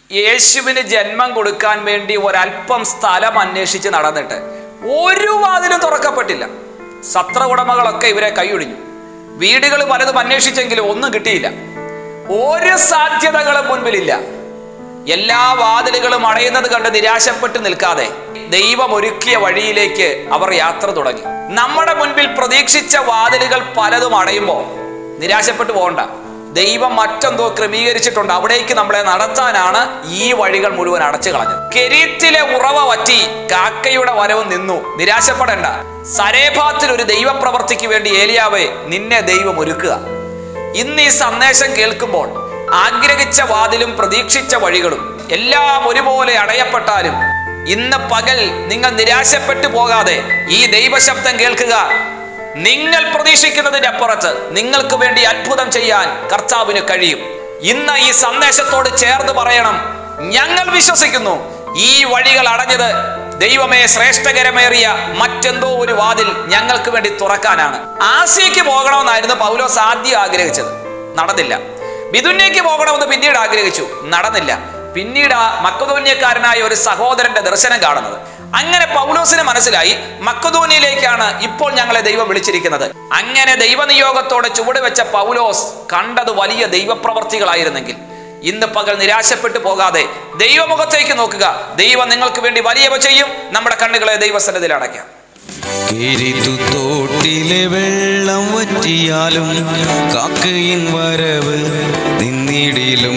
യേശുവിന് ജന്മം കൊടുക്കാൻ വേണ്ടി ഒരല്പം സ്ഥലം അന്വേഷിച്ച് നടന്നിട്ട് ഒരു വാതിലും തുറക്കപ്പെട്ടില്ല സത്ര ഉടമകളൊക്കെ ഇവരെ കൈയൊഴിഞ്ഞു വീടുകൾ പലതും അന്വേഷിച്ചെങ്കിലും ഒന്നും കിട്ടിയില്ല ഒരു സാധ്യതകളും മുൻപിലില്ല എല്ലാ വാതിലുകളും അടയുന്നത് കണ്ട് നിരാശപ്പെട്ട് നിൽക്കാതെ ദൈവം ഒരുക്കിയ വഴിയിലേക്ക് അവർ യാത്ര തുടങ്ങി നമ്മുടെ മുൻപിൽ പ്രതീക്ഷിച്ച വാതിലുകൾ പലതും അടയുമ്പോൾ നിരാശപ്പെട്ടു പോകണ്ട ദൈവം മറ്റെന്തോ ക്രമീകരിച്ചിട്ടുണ്ട് അവിടേക്ക് നമ്മളെ നടത്താനാണ് ഈ വഴികൾ മുഴുവൻ അടച്ചു കളഞ്ഞത് കെരീത്തിലെ ഉറവ വറ്റി കാക്കയുടെ വരവ് നിന്നു നിരാശപ്പെടേണ്ട സരേഭാത്തിൽ ഒരു ദൈവപ്രവർത്തിക്ക് വേണ്ടി ഏലിയാവെ നിന്നെ ദൈവം ഒരുക്കുക ഇന്ന് ഈ സന്ദേശം കേൾക്കുമ്പോൾ ആഗ്രഹിച്ച വാതിലും പ്രതീക്ഷിച്ച വഴികളും എല്ലാം ഒരുപോലെ അടയപ്പെട്ടാലും ഇന്ന് പകൽ നിങ്ങൾ നിരാശപ്പെട്ടു പോകാതെ ഈ ദൈവശബ്ദം കേൾക്കുക നിങ്ങൾ പ്രതീക്ഷിക്കുന്നതിന്റെ അപ്പുറത്ത് നിങ്ങൾക്ക് വേണ്ടി അത്ഭുതം ചെയ്യാൻ കർത്താവിന് കഴിയും ഇന്ന് ഈ സന്ദേശത്തോട് ചേർന്ന് പറയണം ഞങ്ങൾ വിശ്വസിക്കുന്നു ഈ വഴികൾ അടഞ്ഞത് ദൈവമേ ശ്രേഷ്ഠകരമേറിയ മറ്റെന്തോ ഒരു വാതിൽ ഞങ്ങൾക്ക് വേണ്ടി തുറക്കാനാണ് ആസിയക്ക് പോകണമെന്നായിരുന്നു പൗലോസ് ആദ്യം ആഗ്രഹിച്ചത് നടന്നില്ല ബിദുന്യക്ക് പോകണമെന്ന് പിന്നീട് ആഗ്രഹിച്ചു നടന്നില്ല പിന്നീട് ആ മക്കതോന്യക്കാരനായ ഒരു സഹോദരന്റെ ദർശനം കാണുന്നത് അങ്ങനെ പൗലോസിന് മനസ്സിലായി മക്കതോനിയിലേക്കാണ് ഇപ്പോൾ ഞങ്ങളെ ദൈവം വിളിച്ചിരിക്കുന്നത് അങ്ങനെ ദൈവനിയോഗത്തോടെ ചുവട് വെച്ച പൗലോസ് കണ്ടത് വലിയ ദൈവപ്രവർത്തികളായിരുന്നെങ്കിൽ ഇന്ന് പകൽ നിരാശപ്പെട്ടു പോകാതെ ദൈവമുഖത്തേക്ക് നോക്കുക ദൈവം നിങ്ങൾക്ക് വേണ്ടി വലിയവ ചെയ്യും നമ്മുടെ കണ്ണുകളെ ദൈവസന്നിധിയിൽ അടയ്ക്കാം കിരിത്തു തോട്ടിലെ വെള്ളം വറ്റിയാലും കാക്കയിൻ വരവ് നിന്നിടിലും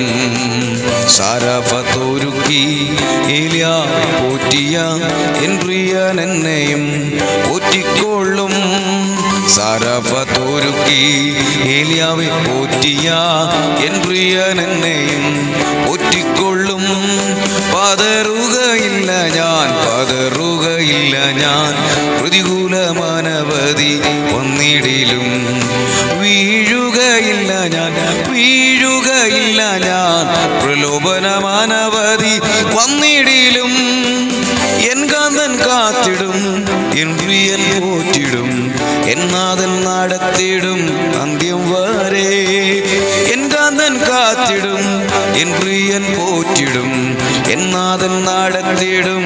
സാരപത്തൊരുക്കി ഏലിയാവെ പോറ്റിയ എൻ പ്രിയൻ എന്നെയും പോറ്റിക്കൊള്ളും സാരപത്തൊരുക്കി ഏലിയാവെ പോറ്റിയ എൻ പ്രിയൻ എന്നെയും പോറ്റിക്കൊള്ളും പതറുകയില്ല ഞാൻ പതറുകയില്ല ഞാൻ പ്രതികൂലമാനവധി വന്നിടിലും വീഴുകയില്ല ഞാൻ വീഴുകയില്ല ഞാൻ പ്രലോഭനമാനവധി വന്നിടിലും എൻ കാന്തൻ കാത്തിടും എൻ പ്രിയൻ പോറ്റിടും എന്നാഥൻ നടത്തിടും അന്ത്യം വരെ എൻ കാന്തൻ കാത്തിടും എൻ പ്രിയൻ പോറ്റിടും എന്നാഥൻ നടത്തിടും